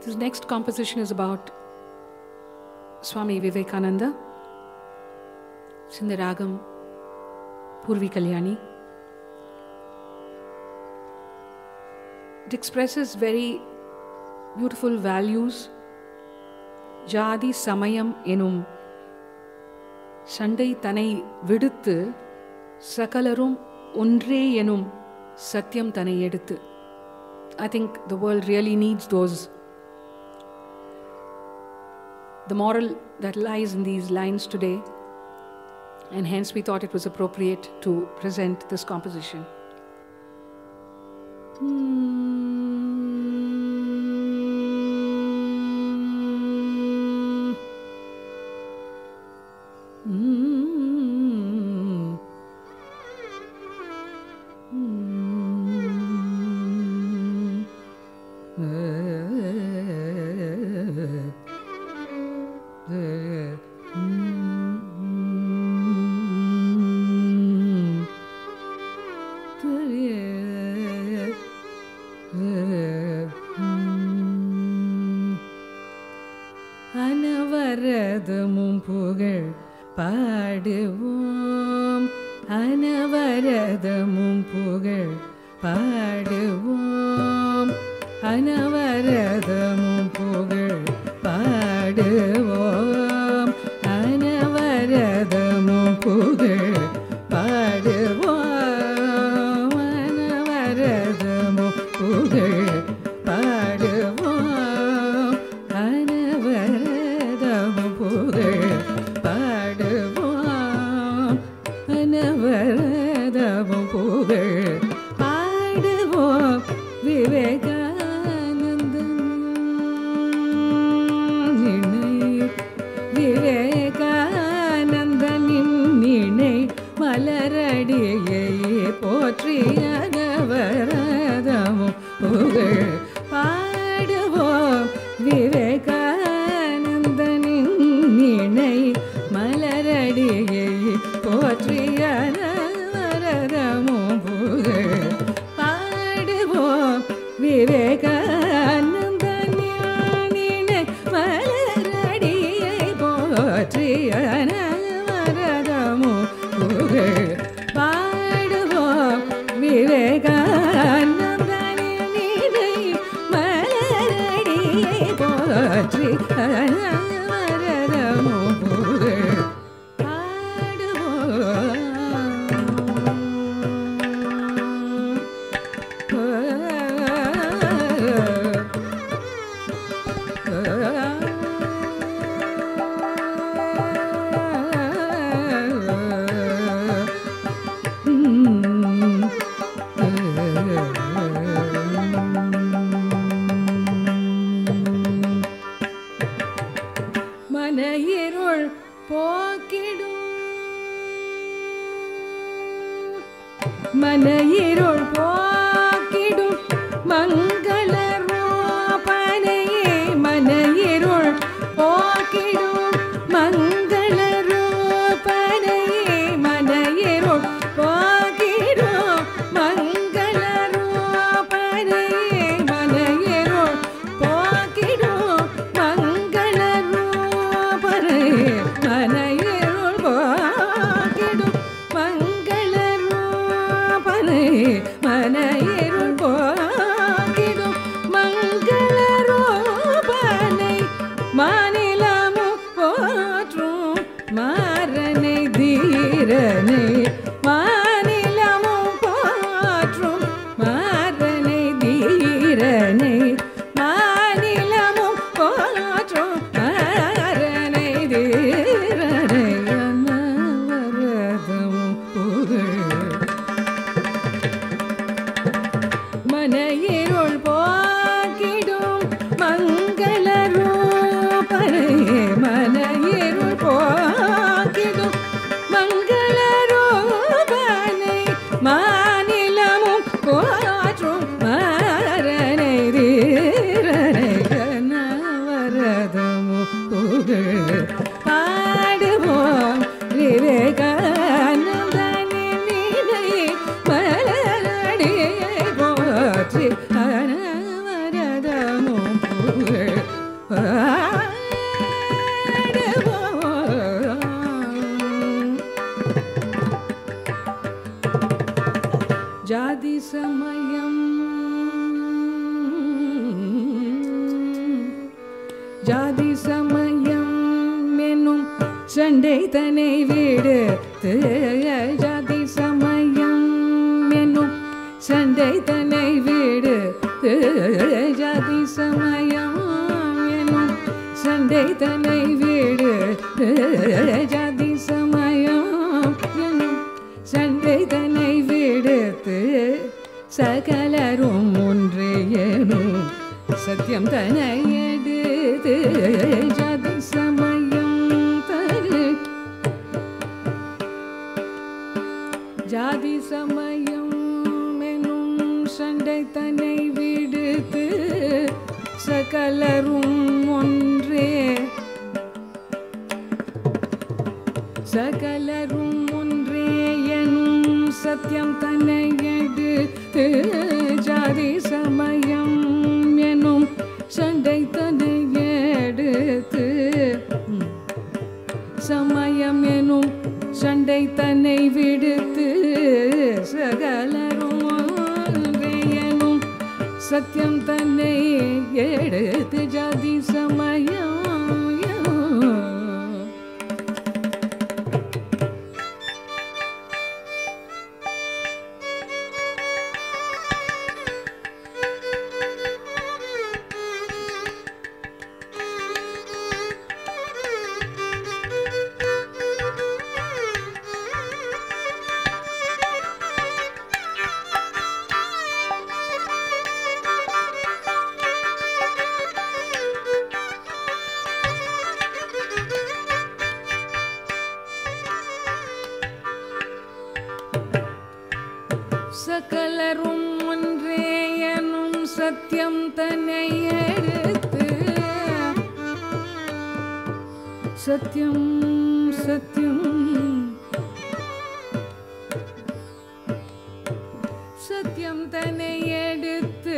This next composition is about Swami Vivekananda. It's in the ragam Purvi Kalyani. It expresses very beautiful values. ஜாதி சமயம் எனும் சண்டை தனை விடுத்து சகலரும் ஒன்றே எனும் சத்தியம் தனை எடுத்து I think the world really needs those. The moral that lies in these lines today, and hence we thought it was appropriate to present this composition. அனவரதமும் புகழ் பாடுவோம் அனவரதமும் புகழ் பாடுவோம் அனவரதமும் புகழ் பாடுவோம் அனவரதமும் புகழ் பாடுவோம் அனவரதமும் புகழ் பாடுவோம் அனவரதமும் புகழ் பாடுவோம் அனவரதமும் புகழ் பாடுவோம் விவேகானந்தன் நினை விவேகானந்தனின் நினை மலரடியை போற்றி அனவரதமும் புகழ் பாடுவோம் விவேகானந்தனின் நினை மலரடியை போற்றி அனவரதமும் புகழ் பாடுவோம் விவேகானந்தனின் நினை மலரடியை போற்றி அனவரதமும் புகழ் பாடுவோம் விவேகானந்தனின் நினை மலரடியை போற்றி அனவரதமும் புகழ் மனையிருள் போக்கிடும் மனையிருள் போக்கிடும் மங்கள ரூபனையே மனையிருள் போக்கிடும் மங்கள ரூபனையே மனையிருள் போக்கிடும் மங்கள ரூபனையே மனையிருள் போக்கிடும் மங்கள ரூபனையே மனையிருள் போக்கிடும் மங்கள ரூபனை மனையிருள் போக்கிடும் மங்கள ரூபனை மாநிலமும் போற்றும் மாறனை தீரனை மாநிலமும் போற்றும் மாறனை தீரனை மாநிலமும் போற்றும் மாறனை தீரனை அனவரதமும் புகழ் மனையிருள் போக்கிடும் மங்கள ரூபனை மனையிருள் போக்கிடும் மங்கள ரூபனை மாநிலமும் போற்றும் மாறனை தீரனை கனவரதமும் புகழ் பாடுவோம் விவேகானந்தனின் நினை மலரடியை போற்றி அனவரதமும் புகழ் ஜாதி சமயம் என்னும் சண்டை தனை விடுத்து ஜாதி சமயம் என்னும் சண்டை தனை விடுத்து ஜாதி சமயம் என்னும் சண்டை தனை விடுத்து ஜாதி சமயம் என்னும் சண்டை தனை விடுத்து சகலரும் ஒன்றே எனும் சத்தியம் தனை எடுத்து ஜாதி சமயம் தரு ஜாதி சமயம் எனும் சண்டை தன்னை விடுத்து சகலரும் ஒன்றே சகலரும் ஒன்றே எனும் சத்தியம் தன்னை எடுத்து ஜாதி சமயம் எனும் சண்டை தன்னை எடுத்து ம். சமயம் எனும் சண்டை தன்னை விடுத்து சகலரும் ஒன்றே எனும் சத்தியம் தன்னை எடுத்து ஜாதி சமயம் சகலரும் ஒன்றே எனும் சத்தியம் தன்னை எடுத்து சத்தியம் சத்தியம் சத்தியம் தன்னை எடுத்து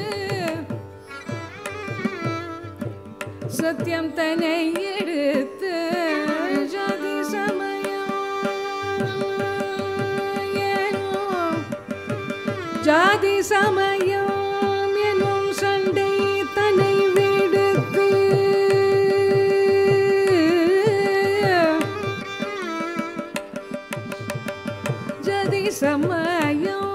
சத்தியம் தன்னை எடுத்து ஜாதி சமயம் எனும் ஜாதி சமயம் எனும் சண்டை தன்னை விடுத்து ஜாதி சமயம்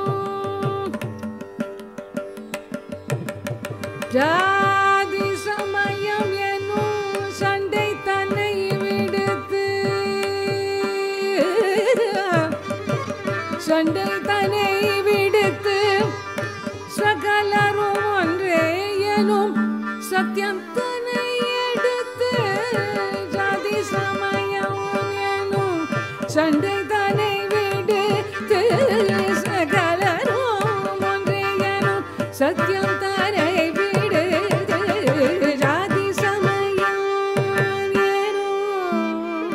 ஜாதி சமயம் எனும் சண்டை தன்னை விடுத்து சண்டை தன்னை விடுத்து சகலரும் ஒன்றே எனும் சத்தியம் தன்னை எடுத்து ஜாதி சமயம் எனும் சண்டை தன்னை விடுத்து சகலரும் ஒன்றே எனும் சத்தியம் தன்னை விடுத்து ஜாதி சமயம் எனும்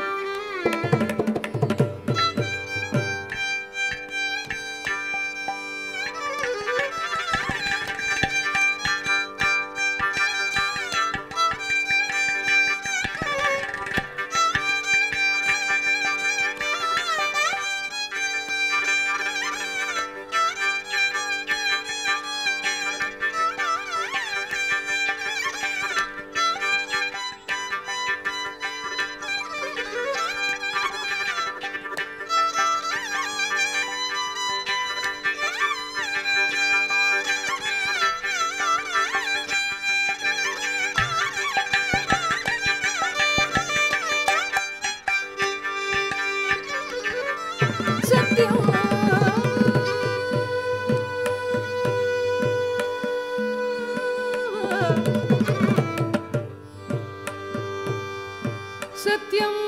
சத்தியம் சத்தியம்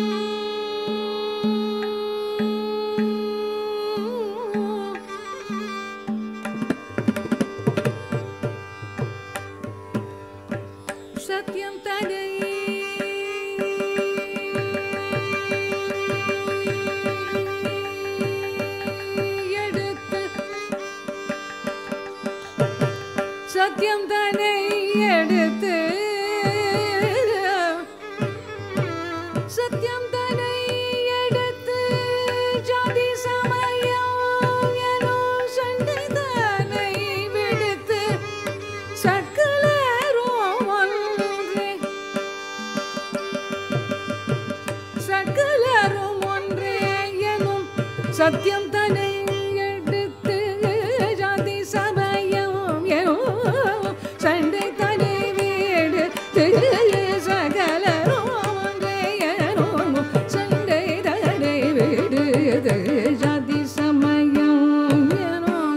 சத்தியம் தடை எடுத்து சத்தியம் தானே எடுத்து சத்தியம் தானே எடுத்து ஜாதி சமயம் எனும் சண்டை தானே விடுத்து சக்கலரும் ஒன்றே சத்தியம் தன்னை எடுத்து ஜாதி சமயம் எனும் சண்டை தனி வீடுத்து சகலரும் ஒன்றே எனும் சண்டை தடை விடுது ஜாதி சமயம் எனும்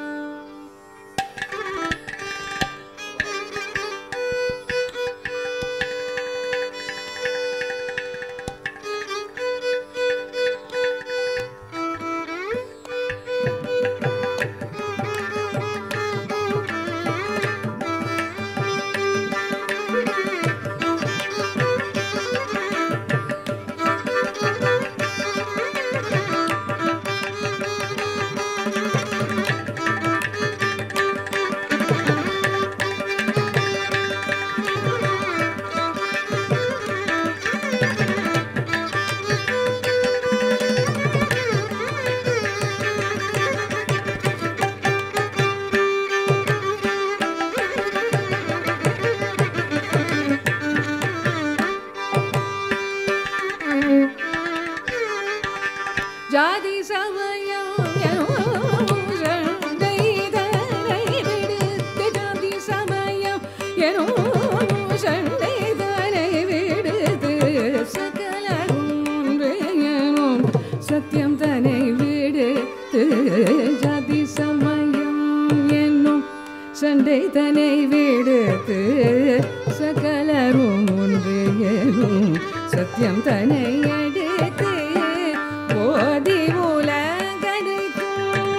ஜாதி சமயம் எனும் சண்டை தரை விடுத்து ஜாதி சமயம் எனும் சண்டை தரை விடுத்து சகல ஒன்று எனும் சத்தியம் தனை விடுத்து ஜாதி சமயம் என்னும் சண்டை தனை விடுத்து சகலரும் ஒன்று எனும் சத்தியம் தனை எடுத்து போதி உலகனைக்கும்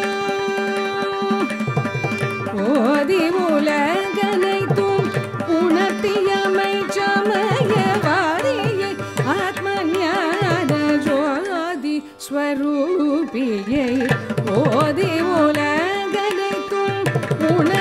போதி உலகனைத்தும் உணர்த்தியமை சமய வாரியை ஆத்மஞான ஜோதி ஸ்வரூபியை போதி உலகனைத்தும் உணர்